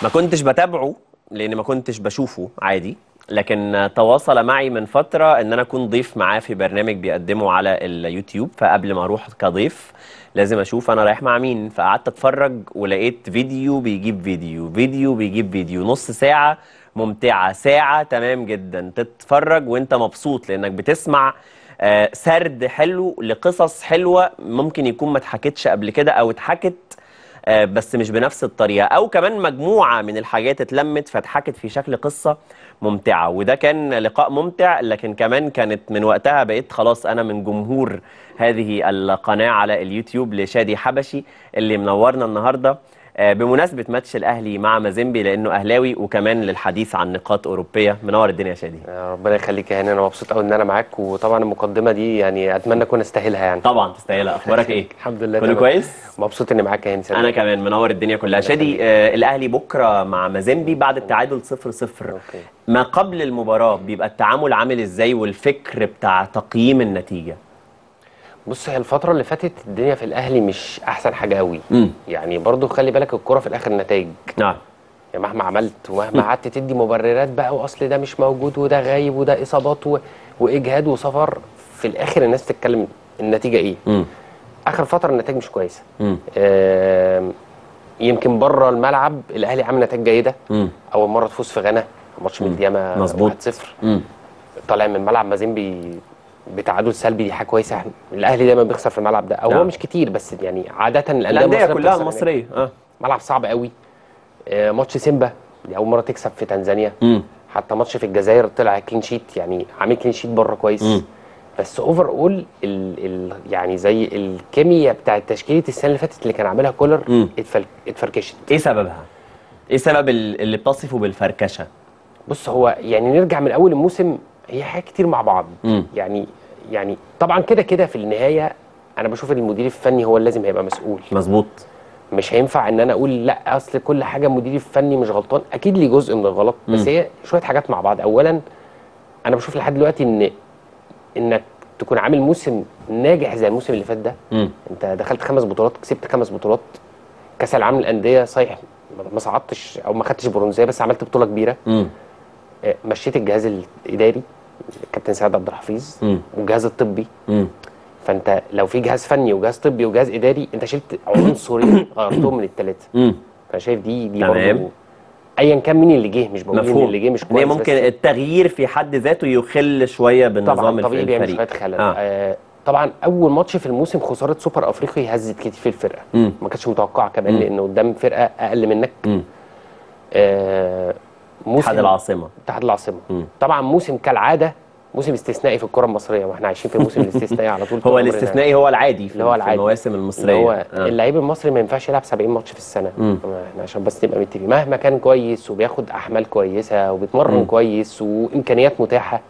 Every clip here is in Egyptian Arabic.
ما كنتش بتابعه لان ما كنتش بشوفه عادي لكن تواصل معي من فترة ان انا اكون ضيف معاه في برنامج بيقدمه على اليوتيوب فقبل ما اروح كضيف لازم اشوف انا رايح مع مين فقعدت اتفرج ولقيت فيديو بيجيب فيديو فيديو بيجيب فيديو نص ساعة ممتعة ساعة تمام جدا تتفرج وانت مبسوط لانك بتسمع آه، سرد حلو لقصص حلوة ممكن يكون ما اتحكتش قبل كده او اتحكت آه، بس مش بنفس الطريقه او كمان مجموعه من الحاجات اتلمت فاتحكت في شكل قصه ممتعه وده كان لقاء ممتع لكن كمان كانت من وقتها بقيت خلاص انا من جمهور هذه القناه على اليوتيوب لشادي حبشي اللي منورنا النهارده آه، بمناسبه ماتش الاهلي مع مازيمبي لانه اهلاوي وكمان للحديث عن نقاط اوروبيه منور الدنيا يا شادي يا ربنا يخليك يا هاني انا مبسوط قوي ان انا معاك وطبعا المقدمه دي يعني اتمنى اكون استاهلها يعني طبعا تستاهلها اخبارك ايه الحمد لله كله تمام. كويس مبسوط اني معاك يا هاني انا كمان منور الدنيا كلها شادي آه الاهلي بكره مع مازيمبي بعد التعادل 0 0 اوكي ما قبل المباراه بيبقى التعامل عامل ازاي والفكر بتاع تقييم النتيجه بص هي الفتره اللي فاتت الدنيا في الاهلي مش احسن حاجه قوي امم يعني برضو خلي بالك الكره في الاخر نتائج نعم يعني مهما عملت ومهما قعدت تدي مبررات بقى واصل ده مش موجود وده غايب وده اصابات و... واجهاد وسفر في الاخر الناس تتكلم النتيجه ايه امم اخر فتره النتائج مش كويسه امم آم، يمكن بره الملعب الاهلي عامل نتائج جيده امم اول مره تفوز في غانا ماتش من دياما مظبوط. 1-0 امم طالع من ملعب مازيمبي بتعادل سلبي دي حاجه كويسه احنا الاهلي دايما بيخسر في الملعب ده او هو نعم. مش كتير بس يعني عاده الانديه الانديه المصرية كلها بتخسر هناك. المصريه اه ملعب صعب قوي آه، ماتش سيمبا دي اول مره تكسب في تنزانيا امم حتى ماتش في الجزائر طلع كلين شيت يعني عامل كلين شيت بره كويس مم. بس اوفر اول ال ال يعني زي الكيمياء بتاعت تشكيله السنه اللي فاتت اللي كان عاملها كولر مم. اتفل اتفركشت ايه سببها ايه سبب ال- اللي بتصفه بالفركشه بص هو يعني نرجع من اول الموسم هي حاجات كتير مع بعض مم. يعني يعني طبعا كده كده في النهايه انا بشوف ان المدير الفني هو اللي لازم هيبقى مسؤول مظبوط مش هينفع ان انا اقول لا اصل كل حاجه المدير الفني مش غلطان اكيد ليه جزء من الغلط بس مم. هي شويه حاجات مع بعض اولا انا بشوف لحد دلوقتي ان انك تكون عامل موسم ناجح زي الموسم اللي فات ده امم انت دخلت خمس بطولات كسبت خمس بطولات كاس العالم للانديه صحيح ما صعدتش او ما خدتش برونزيه بس عملت بطوله كبيره امم آه، مشيت الجهاز الاداري الكابتن سعد عبد الحفيظ مم. والجهاز الطبي امم فانت لو في جهاز فني وجهاز طبي وجهاز اداري انت شلت عنصرين غيرتهم من الثلاثه امم فانا شايف دي دي تمام. برضه ايا كان مين اللي جه مش بقول ان مفهوم اللي جه مش ان هي كويس ممكن بس التغيير في حد ذاته يخل شويه بالنظام طبعا طبيعي بيعمل الفريق شويه خلل آه. آه. طبعا اول ماتش في الموسم خساره سوبر افريقي هزت كتير في الفرقه مم. ما كانتش متوقعه كمان مم. لان قدام فرقه اقل منك امم آه موسم اتحاد العاصمه اتحاد العاصمه مم. طبعا موسم كالعاده موسم استثنائي في الكره المصريه واحنا عايشين في الموسم الاستثنائي على طول طول هو عمرنا. الاستثنائي هو العادي في, اللي هو في العادي. المواسم اللي المصريه هو آه. اللعيب المصري ما ينفعش يلعب 70 ماتش في السنه مم. احنا عشان بس نبقى متفقين مهما كان كويس وبياخد احمال كويسه وبيتمرن مم. كويس وامكانيات متاحه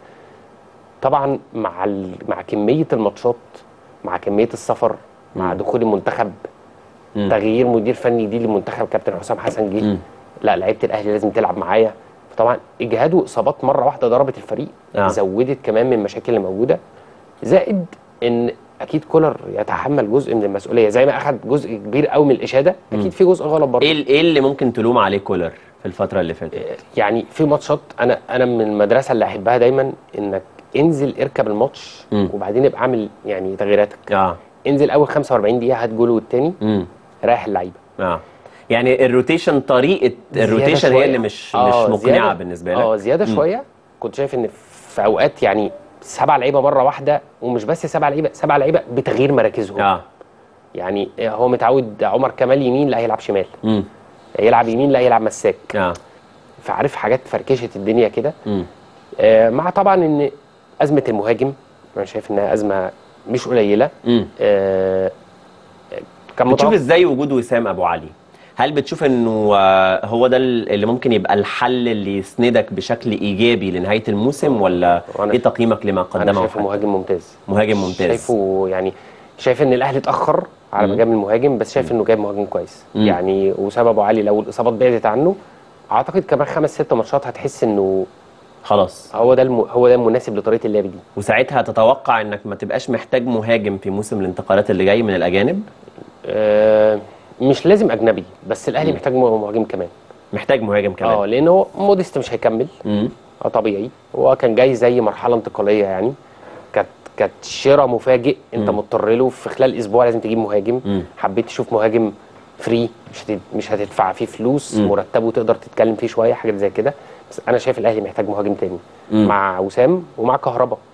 طبعا مع ال... مع كميه الماتشات مع كميه السفر مع مم. دخول المنتخب مم. تغيير مدير فني جديد للمنتخب كابتن حسام حسن جه مم. لا لعيبه الاهلي لازم تلعب معايا طبعا اجهاد واصابات مره واحده ضربت الفريق آه. زودت كمان من المشاكل اللي موجوده زائد ان اكيد كولر يتحمل جزء من المسؤوليه زي ما اخذ جزء كبير قوي من الاشاده اكيد في جزء غلط برضه ايه ال- ايه اللي ممكن تلوم عليه كولر في الفتره اللي فاتت يعني في ماتشات انا انا من المدرسه اللي احبها دايما انك انزل اركب الماتش مم. وبعدين ابقى اعمل يعني تغييراتك اه انزل اول 45 دقيقه هات جول والتاني امم رايح اللعيبه اه يعني الروتيشن طريقه زيادة الروتيشن هي شوية. اللي مش آه، مش مقنعه زيادة- بالنسبه لك اه زياده مم. شويه كنت شايف ان في اوقات يعني سبع لعيبه مره واحده ومش بس سبع لعيبه سبع لعيبه بتغيير مراكزهم اه يعني هو متعود عمر كمال يمين لا هيلعب شمال امم يلعب يمين لا يلعب مساك اه فعارف حاجات فركشت الدنيا كده امم آه، مع طبعا ان ازمه المهاجم انا شايف انها ازمه مش قليله امم آه، كان بتشوف متوقع ازاي وجود وسام ابو علي هل بتشوف انه آه، هو ده اللي ممكن يبقى الحل اللي يسندك بشكل ايجابي لنهايه الموسم ولا وأنا- ايه تقييمك لما انا قدمه شايفه حتى؟ مهاجم ممتاز مهاجم ممتاز شايفه يعني شايف ان الاهلي اتاخر على ما مم. جاب المهاجم بس شايف انه جايب مهاجم كويس مم. يعني وسام ابو علي لو الاصابات بعدت عنه اعتقد كمان خمس ست ماتشات هتحس انه خلاص هو ده الم... هو ده المناسب لطريقه اللعب دي وساعتها تتوقع انك ما تبقاش محتاج مهاجم في موسم الانتقالات اللي جاي من الاجانب آه مش لازم اجنبي بس الاهلي مم. محتاج مهاجم كمان محتاج مهاجم اه كمان لان هو موديست مش هيكمل مم. اه طبيعي هو كان جاي زي مرحله انتقاليه يعني كانت كانت شراء مفاجئ انت مم. مضطر له في خلال اسبوع لازم تجيب مهاجم مم. حبيت تشوف مهاجم فري مش هتد... مش هتدفع فيه فلوس مم. مرتبه تقدر تتكلم فيه شويه حاجات زي كده بس انا شايف الاهلي محتاج مهاجم تاني مم. مع وسام ومع كهربا